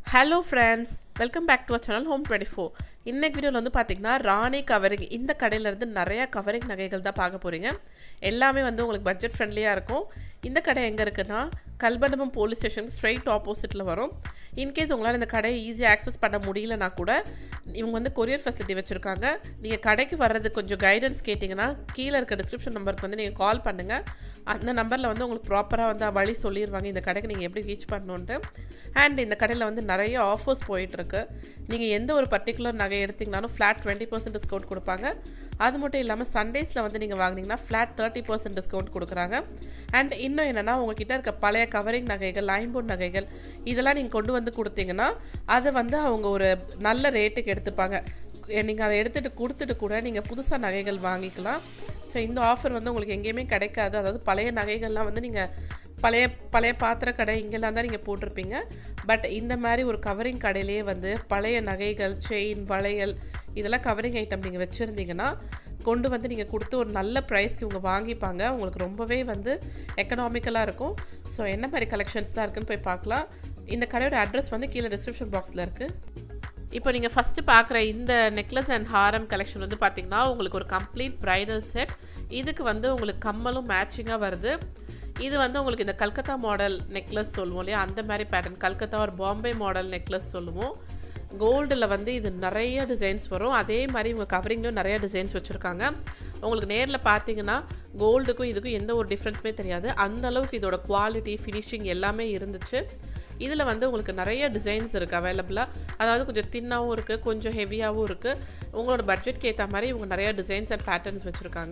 hello friends welcome back to our channel home twenty four இன்னைக்கு வீடியோவில் வந்து பார்த்தீங்கன்னா ராணி கவரிங் இந்த கடையிலேருந்து நிறையா கவரிங் நகைகள் தான் பார்க்க போகிறீங்க எல்லாமே வந்து உங்களுக்கு பட்ஜெட் ஃப்ரெண்ட்லியாக இருக்கும் இந்த கடை எங்கே இருக்குன்னா கல்பண்டமம் போலீஸ் ஸ்டேஷன் ஸ்ட்ரைட் ஆப்போசிட்டில் வரும் இன்கேஸ் உங்களால் இந்த கடையை ஈஸியாக ஆக்சஸ் பண்ண முடியலனா கூட இவங்க வந்து கொரியர் ஃபெசிலிட்டி வச்சுருக்காங்க நீங்கள் கடைக்கு வர்றதுக்கு கொஞ்சம் கைடன்ஸ் கேட்டிங்கன்னா கீழே இருக்க டிஸ்கிரிப்ஷன் நம்பருக்கு வந்து நீங்கள் கால் பண்ணுங்கள் அந்த நம்பரில் வந்து உங்களுக்கு ப்ராப்பராக வந்து வழி சொல்லிடுவாங்க இந்த கடைக்கு நீங்கள் எப்படி ரீச் பண்ணணுன்ட்டு அண்ட் இந்த கடையில் வந்து நிறைய ஆஃபர்ஸ் போயிட்டுருக்கு நீங்கள் எந்த ஒரு பர்டிகுலர் நகை எடுத்திங்கனாலும் ஃப்ளாட் டுவெண்ட்டி பர்சன்ட் டிஸ்கவுண்ட் கொடுப்பாங்க அது மட்டும் இல்லாமல் சண்டேஸில் வந்து நீங்கள் வாங்கினீங்கன்னா ஃப்ளாட் தேர்ட்டி பர்சன்ட் டிஸ்கவுண்ட் கொடுக்குறாங்க அண்ட் இன்னும் என்னென்னா உங்ககிட்ட இருக்க பழைய கவரிங் நகைகள் லைம்போர்ட் நகைகள் இதெல்லாம் நீங்கள் கொண்டு வந்து கொடுத்தீங்கன்னா அதை வந்து அவங்க ஒரு நல்ல ரேட்டுக்கு எடுத்துப்பாங்க நீங்கள் அதை எடுத்துகிட்டு கொடுத்துட்டு கூட நீங்கள் புதுசாக நகைகள் வாங்கிக்கலாம் ஸோ இந்த ஆஃபர் வந்து உங்களுக்கு எங்கேயுமே கிடைக்காது அதாவது பழைய நகைகள்லாம் வந்து நீங்கள் பழைய பழைய பாத்திர கடை இங்கெல்லாம் தான் நீங்கள் போட்டிருப்பீங்க பட் இந்த மாதிரி ஒரு கவரிங் கடையிலேயே வந்து பழைய நகைகள் செயின் வளையல் இதெல்லாம் கவரிங் ஐட்டம் நீங்கள் வச்சுருந்தீங்கன்னா கொண்டு வந்து நீங்கள் கொடுத்து ஒரு நல்ல ப்ரைஸ்க்கு இவங்க வாங்கிப்பாங்க உங்களுக்கு ரொம்பவே வந்து எக்கனாமிக்கலாக இருக்கும் ஸோ என்ன மாதிரி கலெக்ஷன்ஸ் தான் இருக்குன்னு போய் பார்க்கலாம் இந்த கடையோட அட்ரஸ் வந்து கீழே டிஸ்கிரிப்ஷன் பாக்ஸில் இருக்குது இப்போ நீங்கள் ஃபஸ்ட்டு பார்க்குற இந்த நெக்லஸ் அண்ட் ஹாரம் கலெக்ஷன் வந்து பார்த்திங்கன்னா உங்களுக்கு ஒரு கம்ப்ளீட் ப்ரைடல் செட் இதுக்கு வந்து உங்களுக்கு கம்மலும் மேட்சிங்காக வருது இது வந்து உங்களுக்கு இந்த கல்கத்தா மாடல் நெக்லஸ் சொல்லுவோம் இல்லையா அந்த மாதிரி பேட்டர்ன் கல்கத்தா ஒரு பாம்பே மாடல் நெக்லஸ் சொல்லுவோம் கோல்டில் வந்து இது நிறைய டிசைன்ஸ் வரும் அதே மாதிரி இவங்க கவரிங்லையும் நிறைய டிசைன்ஸ் வச்சுருக்காங்க உங்களுக்கு நேரில் பார்த்தீங்கன்னா கோல்டுக்கும் இதுக்கும் எந்த ஒரு டிஃப்ரென்ஸுமே தெரியாது அந்த அளவுக்கு இதோட குவாலிட்டி ஃபினிஷிங் எல்லாமே இருந்துச்சு இதில் வந்து உங்களுக்கு நிறைய டிசைன்ஸ் இருக்குது அவைலபிளாக அதாவது கொஞ்சம் தின்னாகவும் இருக்குது கொஞ்சம் ஹெவியாகவும் இருக்குது உங்களோட பட்ஜெட்க்கு ஏற்ற மாதிரி இவங்க நிறைய டிசைன்ஸ் அண்ட் பேட்டர்ன்ஸ் வச்சுருக்காங்க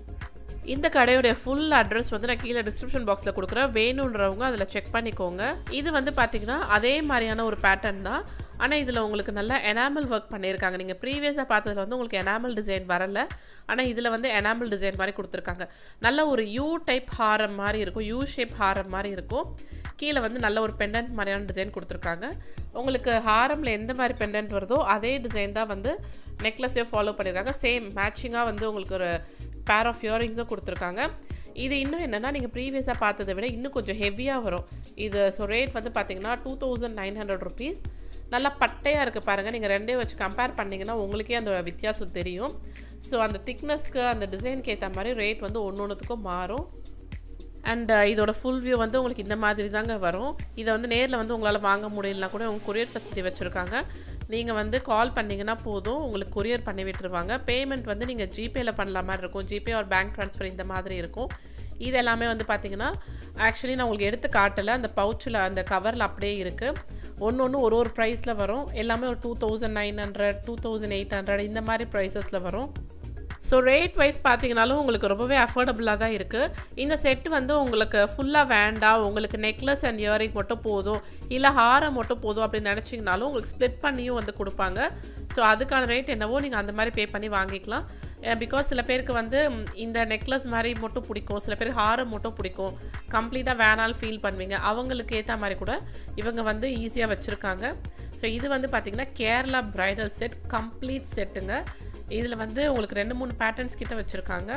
இந்த கடையோடைய ஃபுல் அட்ரஸ் வந்து நான் கீழே டிஸ்கிரிப்ஷன் பாக்ஸில் கொடுக்குறேன் வேணுன்றவங்க அதில் செக் பண்ணிக்கோங்க இது வந்து பார்த்திங்கன்னா அதே மாதிரியான ஒரு பேட்டர்ன் தான் ஆனால் இதில் உங்களுக்கு நல்லா எனாமல் ஒர்க் பண்ணியிருக்காங்க நீங்கள் ப்ரீவியஸாக பார்த்ததில் வந்து உங்களுக்கு எனாமல் டிசைன் வரல ஆனால் இதில் வந்து எனாமல் டிசைன் மாதிரி கொடுத்துருக்காங்க நல்ல ஒரு யூ டைப் ஹாரம் மாதிரி இருக்கும் யூ ஷேப் ஹாரம் மாதிரி இருக்கும் கீழே வந்து நல்ல ஒரு பெண்டன்ட் மாதிரியான டிசைன் கொடுத்துருக்காங்க உங்களுக்கு ஹாரமில் எந்த மாதிரி பெண்டன்ட் வருதோ அதே டிசைன் தான் வந்து நெக்லஸ்லேயே ஃபாலோ பண்ணியிருக்காங்க சேம் மேட்சிங்காக வந்து உங்களுக்கு ஒரு பேர் ஆஃப் இயரிங்ஸும் கொடுத்துருக்காங்க இது இன்னும் என்னென்னா நீங்கள் ப்ரீவியஸாக பார்த்ததை விட இன்னும் கொஞ்சம் ஹெவியாக வரும் இது ஸோ ரேட் வந்து பார்த்தீங்கன்னா two thousand nine hundred rupees நல்லா பட்டையாக இருக்குது பாருங்கள் நீங்கள் ரெண்டே வச்சு கம்பேர் பண்ணிங்கன்னா உங்களுக்கே அந்த வித்தியாசம் தெரியும் ஸோ அந்த திக்னஸ்க்கு அந்த டிசைனுக்கு ஏற்ற மாதிரி ரேட் வந்து ஒன்று ஒன்றுத்துக்கும் மாறும் அண்ட் இதோட ஃபுல் வியூ வந்து உங்களுக்கு இந்த மாதிரி தாங்க வரும் இதை வந்து நேரில் வந்து உங்களால் வாங்க முடியலனா கூட உங்கள் கொரியர் ஃபெசிலிட்டி வச்சுருக்காங்க நீங்கள் வந்து கால் பண்ணிங்கன்னா போதும் உங்களுக்கு கொரியர் பண்ணி விட்டுருவாங்க பேமெண்ட் வந்து நீங்கள் ஜிபேயில் பண்ணல மாதிரி இருக்கும் ஜிபே ஒரு பேங்க் ட்ரான்ஸ்ஃபர் இந்த மாதிரி இருக்கும் இது எல்லாமே வந்து பார்த்தீங்கன்னா ஆக்சுவலி நான் உங்களுக்கு எடுத்து காட்டலை அந்த பவுச்சில் அந்த கவரில் அப்படியே இருக்குது ஒன்று ஒன்று ஒரு ஒரு ப்ரைஸில் வரும் எல்லாமே ஒரு two thousand nine hundred two thousand eight hundred இந்த மாதிரி ப்ரைஸஸில் வரும் ஸோ ரேட் வைஸ் பார்த்தீங்கனாலும் உங்களுக்கு ரொம்பவே அஃபோர்டபுளாக தான் இருக்குது இந்த செட் வந்து உங்களுக்கு ஃபுல்லாக வேண்டாம் உங்களுக்கு நெக்லஸ் அண்ட் இயரிங் மட்டும் போதும் இல்லை ஹாரம் மட்டும் போதும் அப்படின்னு நினச்சிங்கனாலும் உங்களுக்கு ஸ்ப்ளிட் பண்ணியும் வந்து கொடுப்பாங்க ஸோ அதுக்கான ரேட் என்னவோ நீங்கள் அந்த மாதிரி பே பண்ணி வாங்கிக்கலாம் பிகாஸ் சில பேருக்கு வந்து இந்த நெக்லஸ் மாதிரி மட்டும் பிடிக்கும் சில பேருக்கு ஹாரம் மட்டும் பிடிக்கும் கம்ப்ளீட்டாக வேணாலும் ஃபீல் பண்ணுவீங்க அவங்களுக்கு ஏற்ற மாதிரி கூட இவங்க வந்து ஈஸியாக வச்சுருக்காங்க ஸோ இது வந்து பார்த்திங்கன்னா கேரளா ப்ரைடல் செட் கம்ப்ளீட் செட்டுங்க இதில் வந்து உங்களுக்கு ரெண்டு மூணு பேட்டர்ன்ஸ் கிட்ட வச்சுருக்காங்க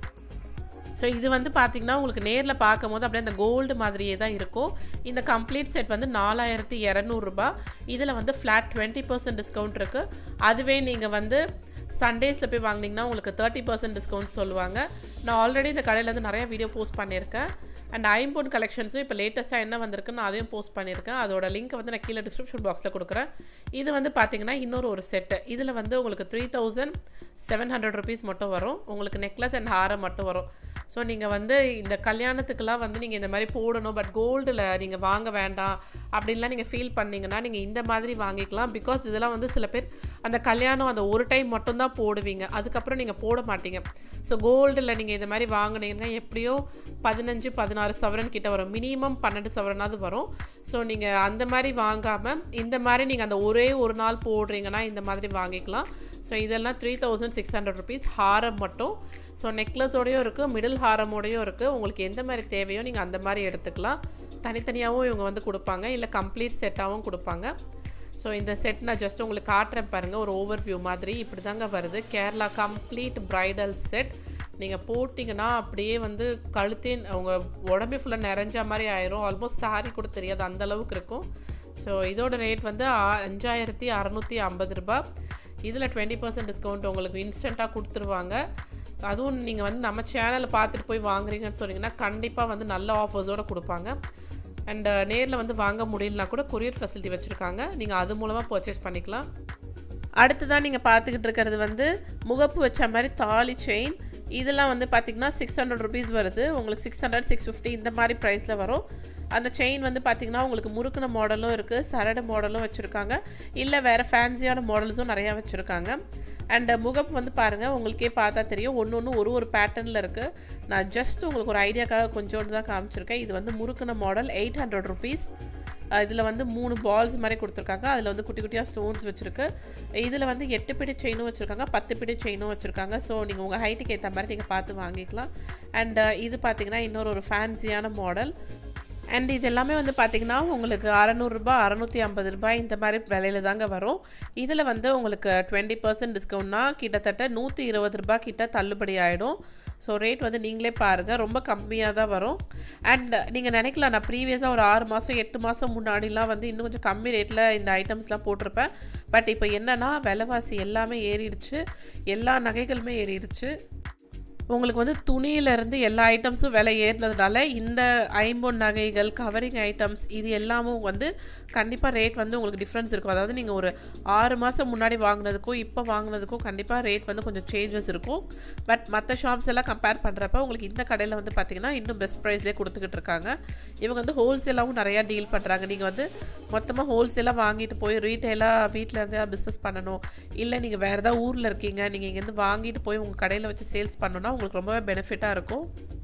ஸோ இது வந்து பார்த்திங்கன்னா உங்களுக்கு நேரில் பார்க்கும் போது அப்படியே அந்த கோல்டு மாதிரியே தான் இருக்கும் இந்த கம்ப்ளீட் செட் வந்து நாலாயிரத்தி இரநூறுபா இதில் வந்து ஃப்ளாட் டுவெண்ட்டி பர்சன்ட் டிஸ்கவுண்ட் இருக்குது அதுவே நீங்கள் வந்து சண்டேஸில் போய் வாங்கினீங்கன்னா உங்களுக்கு தேர்ட்டி பர்சன்ட் டிஸ்கவுண்ட் சொல்லுவாங்க நான் ஆல்ரெடி இந்த கடையில் வந்து நிறைய வீடியோ போஸ்ட் பண்ணியிருக்கேன் அண்ட் ஐம்போன் கலெக்ஷன்ஸும் இப்போ லேட்டஸ்ட்டாக என்ன வந்திருக்குன்னு அதையும் போஸ்ட் பண்ணியிருக்கேன் அதோட லிங்க் வந்து நான் கீழே டிஸ்கிரிப்ஷன் பாக்ஸில் கொடுக்குறேன் இது வந்து பார்த்தீங்கன்னா இன்னொரு ஒரு செட்டு இதில் வந்து உங்களுக்கு three thousand seven hundred rupees மட்டும் வரும் உங்களுக்கு நெக்லஸ் அண்ட் ஹாரம் மட்டும் வரும் ஸோ நீங்கள் வந்து இந்த கல்யாணத்துக்கெலாம் வந்து நீங்கள் இந்த மாதிரி போடணும் பட் கோல்டில் நீங்கள் வாங்க வேண்டாம் அப்படின்லாம் நீங்கள் ஃபீல் பண்ணிங்கன்னா நீங்கள் இந்த மாதிரி வாங்கிக்கலாம் பிகாஸ் இதெல்லாம் வந்து சில பேர் அந்த கல்யாணம் அந்த ஒரு டைம் மட்டும்தான் போடுவீங்க அதுக்கப்புறம் நீங்கள் போட மாட்டீங்க ஸோ கோல்டில் நீங்கள் இந்த மாதிரி வாங்கினீங்கன்னா எப்படியோ பதினஞ்சு பதினாறு சவரன் கிட்ட வரும் மினிமம் பன்னெண்டு சவரனாவது வரும் ஸோ நீங்கள் அந்த மாதிரி வாங்காமல் இந்த மாதிரி நீங்கள் அந்த ஒரே ஒரு நாள் போடுறீங்கன்னா இந்த மாதிரி வாங்கிக்கலாம் ஸோ இதெல்லாம் three thousand six hundred rupees ஹாரம் மட்டும் ஸோ நெக்லஸோடையும் இருக்குது மிடில் ஹாரமோடையும் இருக்குது உங்களுக்கு எந்த மாதிரி தேவையோ நீங்கள் அந்த மாதிரி எடுத்துக்கலாம் தனித்தனியாகவும் இவங்க வந்து கொடுப்பாங்க இல்லை கம்ப்ளீட் செட்டாகவும் கொடுப்பாங்க ஸோ இந்த செட் நான் ஜஸ்ட் உங்களுக்கு காட்டுறேன் பாருங்கள் ஒரு ஓவர் வியூ மாதிரி இப்படி தாங்க வருது கேரளா கம்ப்ளீட் ப்ரைடல் செட் நீங்கள் போட்டிங்கன்னா அப்படியே வந்து கழுத்தே அவங்க உடம்பே ஃபுல்லாக நிறைஞ்ச மாதிரி ஆயிரும் ஆல்மோஸ்ட் சாரி கூட தெரியாது அந்த அளவுக்கு இருக்கும் ஸோ இதோட ரேட் வந்து ஆ- அஞ்சாயிரத்தி அறநூற்றி ஐம்பது ரூபாய் இதில் டுவெண்ட்டி பர்சன்ட் டிஸ்கவுண்ட் உங்களுக்கு இன்ஸ்டண்ட்டாக கொடுத்துருவாங்க அதுவும் நீங்கள் வந்து நம்ம சேனலை பார்த்துட்டு போய் வாங்குறீங்கன்னு சொன்னீங்கன்னா கண்டிப்பாக வந்து நல்ல ஆஃபர்ஸோடு கொடுப்பாங்க அண்ட் நேரில் வந்து வாங்க முடியலனா கூட கொரியர் ஃபெசிலிட்டி வச்சுருக்காங்க நீங்கள் அது மூலமாக பர்ச்சேஸ் பண்ணிக்கலாம் அடுத்ததான் நீங்கள் பார்த்துக்கிட்டு இருக்கிறது வந்து முகப்பு வச்ச மாதிரி தாலி செயின் இதெல்லாம் வந்து பார்த்திங்கன்னா சிக்ஸ் ஹண்ட்ரட் ருபீஸ் வருது உங்களுக்கு சிக்ஸ் ஹண்ட்ரட் சிக்ஸ் ஃபிஃப்டி இந்த மாதிரி ப்ரைஸில் வரும் அந்த செயின் வந்து பார்த்திங்கன்னா உங்களுக்கு முறுக்குன மாடலும் இருக்குது சரடு மாடலும் வச்சுருக்காங்க இல்லை வேறு ஃபேன்சியான மாடல்ஸும் நிறையா வச்சுருக்காங்க அண்ட் முகப்பு வந்து பாருங்கள் உங்களுக்கே பார்த்தா தெரியும் ஒன்று ஒன்று ஒரு ஒரு பேட்டர்னில் இருக்குது நான் ஜஸ்ட் உங்களுக்கு ஒரு ஐடியாக்காக கொஞ்சோண்டு தான் காமிச்சிருக்கேன் இது வந்து முறுக்குன மாடல் எயிட் ஹண்ட்ரட் ருபீஸ் இதில் வந்து மூணு பால்ஸ் மாதிரி கொடுத்துருக்காங்க அதில் வந்து குட்டி குட்டியாக ஸ்டோன்ஸ் வச்சுருக்கு இதில் வந்து எட்டு பிடி செயினும் வச்சுருக்காங்க பத்து பிடி செயினும் வச்சுருக்காங்க ஸோ நீங்கள் உங்கள் ஹைட்டுக்கு ஏற்ற மாதிரி நீங்கள் பார்த்து வாங்கிக்கலாம் அண்ட் இது பார்த்தீங்கன்னா இன்னொரு ஒரு ஃபேன்சியான மாடல் அண்ட் இது எல்லாமே வந்து பார்த்திங்கன்னா உங்களுக்கு அறநூறுபா அறநூற்றி ஐம்பது ரூபாய் இந்த மாதிரி விலையில தாங்க வரும் இதில் வந்து உங்களுக்கு டுவெண்ட்டி பர்சன்ட் டிஸ்கவுண்ட்னா கிட்டத்தட்ட நூற்றி இருபது ரூபாய் கிட்ட தள்ளுபடி ஆகிடும் ஸோ ரேட் வந்து நீங்களே பாருங்கள் ரொம்ப கம்மியாக தான் வரும் அண்ட் நீங்கள் நினைக்கலாம் நான் ப்ரீவியஸாக ஒரு ஆறு மாதம் எட்டு மாதம் முன்னாடிலாம் வந்து இன்னும் கொஞ்சம் கம்மி ரேட்டில் இந்த ஐட்டம்ஸ்லாம் போட்டிருப்பேன் பட் இப்போ என்னென்னா விலைவாசி எல்லாமே ஏறிடுச்சு எல்லா நகைகளுமே ஏறிடுச்சு உங்களுக்கு வந்து துணியிலேருந்து எல்லா ஐட்டம்ஸும் விலை ஏறினதுனால இந்த ஐம்பொன் நகைகள் கவரிங் ஐட்டம்ஸ் இது எல்லாமும் வந்து கண்டிப்பாக ரேட் வந்து உங்களுக்கு டிஃப்ரென்ஸ் இருக்கும் அதாவது நீங்கள் ஒரு ஆறு மாதம் முன்னாடி வாங்கினதுக்கும் இப்போ வாங்கினதுக்கும் கண்டிப்பாக ரேட் வந்து கொஞ்சம் சேஞ்சஸ் இருக்கும் பட் மற்ற ஷாப்ஸ் எல்லாம் கம்பேர் பண்ணுறப்ப உங்களுக்கு இந்த கடையில் வந்து பார்த்திங்கன்னா இன்னும் பெஸ்ட் ப்ரைஸ்லேயே கொடுத்துக்கிட்டு இருக்காங்க இவங்க வந்து ஹோல்சேலாகவும் நிறையா டீல் பண்ணுறாங்க நீங்கள் வந்து மொத்தமாக ஹோல்சேலாக வாங்கிட்டு போய் ரீட்டெயிலாக வீட்டில் இருந்து பிஸ்னஸ் பண்ணணும் இல்லை நீங்கள் வேறு ஏதாவது ஊரில் இருக்கீங்க நீங்கள் இங்கேருந்து வாங்கிட்டு போய் உங்கள் கடையில் வச்சு சேல்ஸ் பண்ணணும்னா உங்களுக்கு ரொம்பவே பெனிஃபிட்டாக இருக்கும்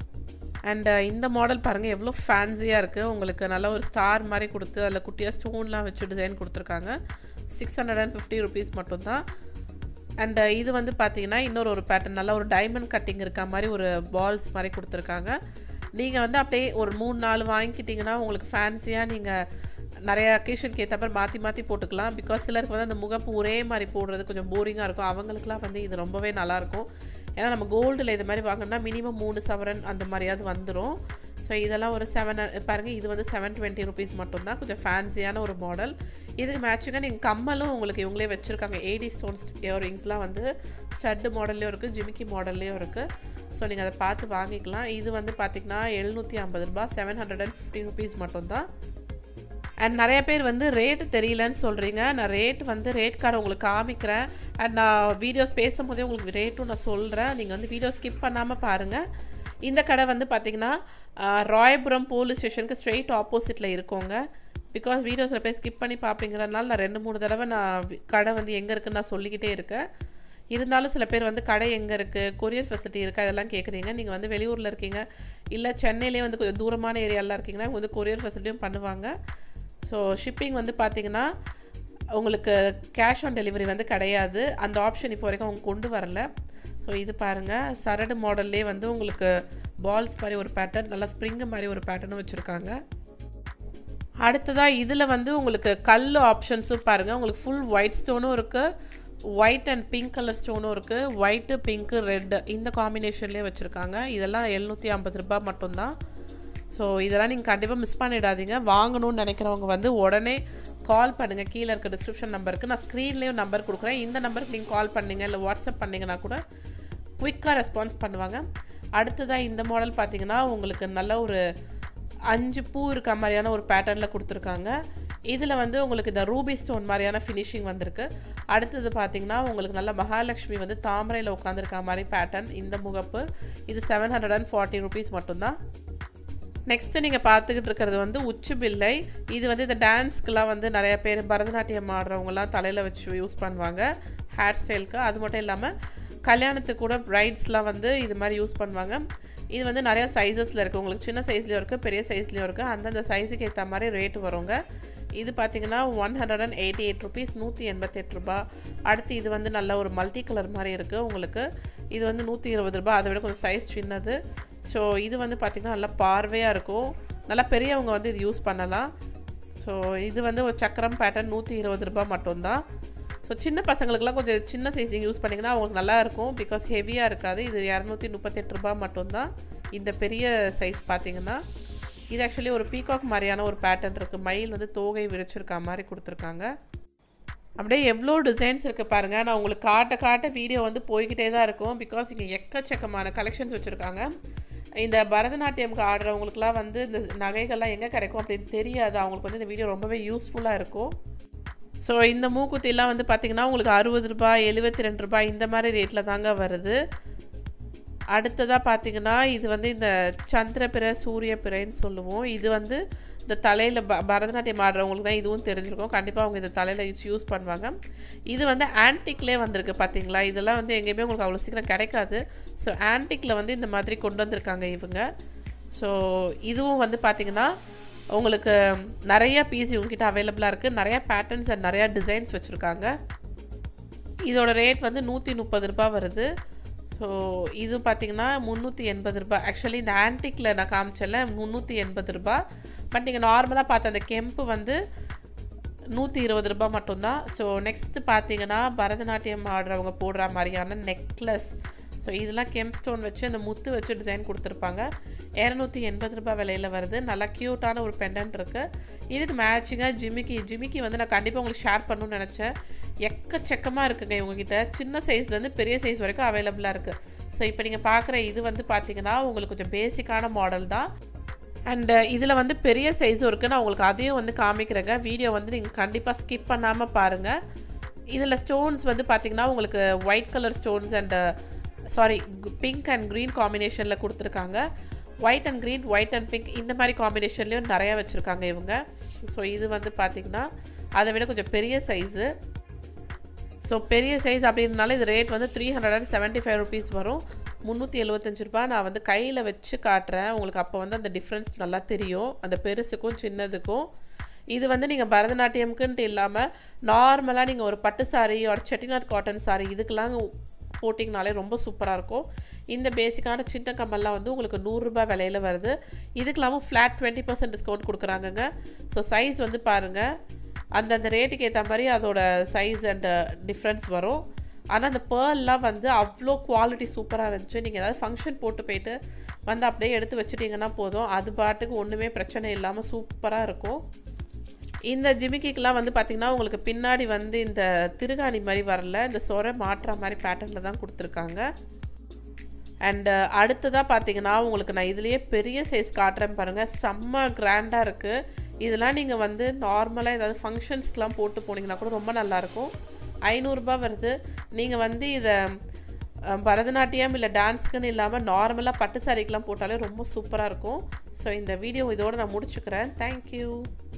அண்ட் இந்த மாடல் பாருங்கள் எவ்வளோ ஃபேன்சியாக இருக்குது உங்களுக்கு நல்ல ஒரு ஸ்டார் மாதிரி கொடுத்து அதில் குட்டியாக ஸ்டோன்லாம் வச்சு டிசைன் கொடுத்துருக்காங்க six hundred and fifty rupees மட்டும்தான் அண்ட் இது வந்து பார்த்தீங்கன்னா இன்னொரு ஒரு பேட்டர்ன் நல்ல ஒரு டைமண்ட் கட்டிங் இருக்க மாதிரி ஒரு பால்ஸ் மாதிரி கொடுத்துருக்காங்க நீங்கள் வந்து அப்படியே ஒரு மூணு நாலு வாங்கிக்கிட்டிங்கன்னா உங்களுக்கு ஃபேன்சியாக நீங்கள் நிறைய அக்கேஷனுக்கு ஏற்ற மாதிரி மாற்றி மாற்றி போட்டுக்கலாம் பிகாஸ் சிலருக்கு வந்து அந்த முகப்பு ஒரே மாதிரி போடுறது கொஞ்சம் போரிங்காக இருக்கும் அவங்களுக்குலாம் வந்து இது ரொம்பவே நல்லாயிருக்கும் ஏன்னா நம்ம கோல்டில் இது மாதிரி வாங்கினா மினிமம் மூணு சவரன் அந்த மாதிரியாவது வந்துடும் ஸோ இதெல்லாம் ஒரு செவன் பாருங்கள் இது வந்து செவன் டுவெண்ட்டி ருபீஸ் மட்டும்தான் கொஞ்சம் ஃபேன்சியான ஒரு மாடல் இதுக்கு மேட்சிங்காக நீங்கள் கம்மலும் உங்களுக்கு இவங்களே வச்சுருக்காங்க ஏடி ஸ்டோன்ஸ் இயரிங்ஸ்லாம் வந்து ஸ்டட்டு மாடல்லையும் இருக்குது ஜிமிக்கி மாடல்லையும் இருக்குது ஸோ நீங்கள் அதை பார்த்து வாங்கிக்கலாம் இது வந்து பார்த்திங்கன்னா எழுநூற்றி ஐம்பது ரூபா seven hundred and fifty rupees மட்டும்தான் அண்ட் நிறைய பேர் வந்து ரேட்டு தெரியலன்னு சொல்கிறீங்க நான் ரேட் வந்து ரேட் கார்டு உங்களுக்கு காமிக்கிறேன் அண்ட் நான் வீடியோஸ் பேசும்போதே உங்களுக்கு ரேட்டும் நான் சொல்கிறேன் நீங்கள் வந்து வீடியோ ஸ்கிப் பண்ணாமல் பாருங்கள் இந்த கடை வந்து பார்த்திங்கன்னா ராயபுரம் போலீஸ் ஸ்டேஷனுக்கு ஸ்ட்ரெயிட் ஆப்போசிட்டில் இருக்கோங்க பிகாஸ் வீடியோஸில் போய் ஸ்கிப் பண்ணி பார்ப்பீங்கிறதுனால நான் ரெண்டு மூணு தடவை நான் வி- கடை வந்து எங்கே இருக்குன்னு நான் சொல்லிக்கிட்டே இருக்கேன் இருந்தாலும் சில பேர் வந்து கடை எங்கே இருக்குது கொரியர் ஃபெசிலிட்டி இருக்கா இதெல்லாம் கேட்குறீங்க நீங்கள் வந்து வெளியூரில் இருக்கீங்க இல்லை சென்னையிலே வந்து கொஞ்சம் தூரமான ஏரியாலாம் இருக்கீங்கன்னா இவங்க வந்து கொரியர் ஃபெசிலிட்டியும் பண்ணுவாங்க ஸோ ஷிப்பிங் வந்து பார்த்தீங்கன்னா உங்களுக்கு கேஷ் ஆன் டெலிவரி வந்து கிடையாது அந்த ஆப்ஷன் இப்போ வரைக்கும் அவங்க கொண்டு வரல ஸோ இது பாருங்கள் சரடு மாடல்லே வந்து உங்களுக்கு பால்ஸ் மாதிரி ஒரு பேட்டர்ன் நல்லா ஸ்ப்ரிங்கு மாதிரி ஒரு பேட்டர்னும் வச்சுருக்காங்க அடுத்ததாக இதில் வந்து உங்களுக்கு கல் ஆப்ஷன்ஸும் பாருங்கள் உங்களுக்கு ஃபுல் ஒயிட் ஸ்டோனும் இருக்குது ஒயிட் அண்ட் பிங்க் கலர் ஸ்டோனும் இருக்குது ஒயிட்டு பிங்க்கு ரெட்டு இந்த காம்பினேஷன்லேயே வச்சுருக்காங்க இதெல்லாம் எழுநூற்றி ஐம்பது ரூபாய் மட்டும்தான் ஸோ இதெல்லாம் நீங்கள் கண்டிப்பாக மிஸ் பண்ணிடாதீங்க வாங்கணும்னு நினைக்கிறவங்க வந்து உடனே கால் பண்ணுங்கள் கீழே இருக்க டிஸ்கிரிப்ஷன் நம்பருக்கு நான் ஸ்க்ரீன்லேயும் நம்பர் கொடுக்குறேன் இந்த நம்பருக்கு நீங்கள் கால் பண்ணீங்க இல்லை வாட்ஸ்அப் பண்ணீங்கன்னா கூட குயிக்காக ரெஸ்பான்ஸ் பண்ணுவாங்க அடுத்ததாக இந்த மாடல் பார்த்தீங்கன்னா உங்களுக்கு நல்ல ஒரு அஞ்சு பூ இருக்க மாதிரியான ஒரு பேட்டர்னில் கொடுத்துருக்காங்க இதில் வந்து உங்களுக்கு இந்த ரூபி ஸ்டோன் மாதிரியான ஃபினிஷிங் வந்திருக்கு அடுத்தது பார்த்தீங்கன்னா உங்களுக்கு நல்ல மகாலட்சுமி வந்து தாமரையில் உட்காந்துருக்க மாதிரி பேட்டர்ன் இந்த முகப்பு இது seven hundred and forty rupees மட்டும்தான் நெக்ஸ்ட்டு நீங்கள் பார்த்துக்கிட்டு இருக்கிறது வந்து உச்சி பிள்ளை இது வந்து இந்த டான்ஸ்க்கெலாம் வந்து நிறைய பேர் பரதநாட்டியம் ஆடுறவங்கலாம் தலையில் வச்சு யூஸ் பண்ணுவாங்க ஹேர் ஸ்டைலுக்கு அது மட்டும் இல்லாமல் கல்யாணத்துக்கு கூட பிரைட்ஸ்லாம் வந்து இது மாதிரி யூஸ் பண்ணுவாங்க இது வந்து நிறைய சைஸஸில் இருக்குது உங்களுக்கு சின்ன சைஸ்லேயும் இருக்குது பெரிய சைஸ்லேயும் இருக்குது அந்தந்த சைஸுக்கு ஏற்ற மாதிரி ரேட் வருங்க இது பார்த்தீங்கன்னா one hundred and eighty eight rupees நூற்றி எண்பத்தெட்டு ரூபா அடுத்து இது வந்து நல்ல ஒரு மல்டி கலர் மாதிரி இருக்குது உங்களுக்கு இது வந்து நூற்றி இருபது ரூபா அதை விட கொஞ்சம் சைஸ் சின்னது ஸோ இது வந்து பார்த்திங்கன்னா நல்லா பார்வையாக இருக்கும் நல்லா பெரியவங்க வந்து இது யூஸ் பண்ணலாம் ஸோ இது வந்து ஒரு சக்கரம் பேட்டர்ன் நூற்றி இருபது ரூபாய் மட்டும்தான் ஸோ சின்ன பசங்களுக்குலாம் கொஞ்சம் சின்ன சைஸிங் யூஸ் பண்ணிங்கன்னா அவங்களுக்கு நல்லா இருக்கும் பிகாஸ் ஹெவியாக இருக்காது இது இரநூத்தி முப்பத்தெட்டு ரூபாய் மட்டும்தான் இந்த பெரிய சைஸ் பார்த்தீங்கன்னா இது ஆக்சுவலி ஒரு பீகாக் மாதிரியான ஒரு பேட்டர்ன் இருக்குது மயில் வந்து தோகை விரிச்சிருக்க மாதிரி கொடுத்துருக்காங்க அப்படியே எவ்வளோ டிசைன்ஸ் இருக்குது பாருங்கள் நான் உங்களுக்கு காட்ட காட்ட வீடியோ வந்து போய்கிட்டே தான் இருக்கும் பிகாஸ் இங்கே எக்கச்சக்கமான கலெக்ஷன்ஸ் வச்சுருக்காங்க இந்த பரதநாட்டியம்க்கு ஆடுறவங்களுக்குலாம் வந்து இந்த நகைகள்லாம் எங்கே கிடைக்கும் அப்படின்னு தெரியாது அவங்களுக்கு வந்து இந்த வீடியோ ரொம்பவே யூஸ்ஃபுல்லாக இருக்கும் ஸோ இந்த மூக்குத்திலாம் வந்து பார்த்திங்கன்னா உங்களுக்கு அறுபது ரூபாய் எழுபத்தி ரெண்டு ரூபாய் இந்த மாதிரி ரேட்டில் தாங்க வருது அடுத்ததாக பார்த்தீங்கன்னா இது வந்து இந்த சந்திரபிறை சூரிய பிறைன்னு சொல்லுவோம் இது வந்து இந்த தலையில் ப பரதநாட்டியம் ஆடுறவங்களுக்கு தான் இதுவும் தெரிஞ்சிருக்கும் கண்டிப்பாக அவங்க இந்த தலையில் யூஸ் யூஸ் பண்ணுவாங்க இது வந்து ஆன்டிக்லேயே வந்திருக்கு பார்த்தீங்களா இதெல்லாம் வந்து எங்கேயுமே உங்களுக்கு அவ்வளோ சீக்கிரம் கிடைக்காது ஸோ ஆன்டிக்கில் வந்து இந்த மாதிரி கொண்டு வந்திருக்காங்க இவங்க ஸோ இதுவும் வந்து பார்த்திங்கன்னா உங்களுக்கு நிறைய பீஸ் இவங்ககிட்ட அவைலபிளாக இருக்குது நிறையா பேட்டர்ன்ஸ் அண்ட் நிறையா டிசைன்ஸ் வச்சுருக்காங்க இதோட ரேட் வந்து நூற்றி முப்பது ரூபாய் வருது ஸோ இது பார்த்திங்கன்னா முந்நூற்றி எண்பது ரூபாய் ஆக்சுவலி இந்த ஆன்டிக்கில் நான் காமிச்சல முந்நூற்றி எண்பது ரூபாய் பட் நீங்கள் நார்மலாக பார்த்த அந்த கெம்பு வந்து நூற்றி இருபது ரூபாய் மட்டும்தான் ஸோ நெக்ஸ்ட்டு பார்த்தீங்கன்னா பரதநாட்டியம் ஆடுறவங்க போடுற மாதிரியான நெக்லஸ் ஸோ இதெல்லாம் கெம் ஸ்டோன் வச்சு அந்த முத்து வச்சு டிசைன் கொடுத்துருப்பாங்க இரநூத்தி எண்பது ரூபாய் விலையில் வருது நல்லா க்யூட்டான ஒரு பெண்டன்ட் இருக்குது இதுக்கு மேட்சிங்காக ஜிமிக்கி ஜிமிக்கி வந்து நான் கண்டிப்பாக உங்களுக்கு ஷேர் பண்ணணும்னு நினச்சேன் எக்கச்சக்கமாக இருக்குங்க இவங்ககிட்ட சின்ன சைஸ்லேருந்து பெரிய சைஸ் வரைக்கும் அவைலபிளாக இருக்குது ஸோ இப்போ நீங்கள் பார்க்குற இது வந்து பார்த்தீங்கன்னா உங்களுக்கு கொஞ்சம் பேசிக்கான மாடல் தான் அண்டு இதில் வந்து பெரிய சைஸும் இருக்குது நான் உங்களுக்கு அதையும் வந்து காமிக்கிறேங்க வீடியோ வந்து நீங்கள் கண்டிப்பாக ஸ்கிப் பண்ணாமல் பாருங்கள் இதில் ஸ்டோன்ஸ் வந்து பார்த்திங்கன்னா உங்களுக்கு white colour stones and sorry pink and green காம்பினேஷனில் கொடுத்துருக்காங்க white and green white and pink இந்த மாதிரி காம்பினேஷன்லேயும் நிறையா வச்சுருக்காங்க இவங்க ஸோ இது வந்து பார்த்திங்கன்னா அதை விட கொஞ்சம் பெரிய சைஸு ஸோ பெரிய சைஸ் அப்படின்றனால இது ரேட் வந்து three hundred and seventy five rupees வரும் முந்நூற்றி எழுபத்தஞ்சு ரூபா நான் வந்து கையில் வச்சு காட்டுறேன் உங்களுக்கு அப்போ வந்து அந்த டிஃப்ரென்ஸ் நல்லா தெரியும் அந்த பெருசுக்கும் சின்னதுக்கும் இது வந்து நீங்கள் பரதநாட்டியம்க்குன்ட்டு இல்லாமல் நார்மலாக நீங்கள் ஒரு பட்டு சாரி ஒரு செட்டிநாட் காட்டன் சாரி இதுக்கெல்லாம் போட்டிங்கனாலே ரொம்ப சூப்பராக இருக்கும் இந்த பேசிக்கான சின்ன கம்மல்லாம் வந்து உங்களுக்கு நூறுரூபா விலையில் வருது இதுக்கு இல்லாமல் ஃப்ளாட் டுவெண்ட்டி பர்சன்ட் டிஸ்கவுண்ட் கொடுக்குறாங்கங்க ஸோ சைஸ் வந்து பாருங்கள் அந்தந்த ரேட்டுக்கு ஏற்ற மாதிரி அதோட சைஸ் அண்ட் டிஃப்ரென்ஸ் வரும் ஆனால் அந்த பேர்லாம் வந்து அவ்வளோ குவாலிட்டி சூப்பராக இருந்துச்சு நீங்கள் ஏதாவது ஃபங்க்ஷன் போட்டு போயிட்டு வந்து அப்படியே எடுத்து வச்சுட்டிங்கன்னா போதும் அது பாட்டுக்கு ஒன்றுமே பிரச்சனை இல்லாமல் சூப்பராக இருக்கும் இந்த ஜிமிக்கிக்கெலாம் வந்து பார்த்திங்கன்னா உங்களுக்கு பின்னாடி வந்து இந்த திருகாணி மாதிரி வரல இந்த சொரை மாட்டுற மாதிரி பேட்டர்னில் தான் கொடுத்துருக்காங்க அண்டு அடுத்ததாக பார்த்தீங்கன்னா உங்களுக்கு நான் இதுலேயே பெரிய சைஸ் காட்டுறேன் பாருங்கள் செம்ம கிராண்டாக இருக்குது இதெல்லாம் நீங்கள் வந்து நார்மலாக ஏதாவது ஃபங்க்ஷன்ஸ்க்கெலாம் போட்டு போனீங்கன்னா கூட ரொம்ப நல்லாயிருக்கும் ஐநூறுரூபா வருது நீங்கள் வந்து இதை பரதநாட்டியம் இல்லை டான்ஸ்க்குன்னு இல்லாமல் நார்மலாக பட்டு சாரிக்கெலாம் போட்டாலே ரொம்ப சூப்பராக இருக்கும் ஸோ இந்த வீடியோ இதோடு நான் முடிச்சுக்கிறேன் தேங்க்யூ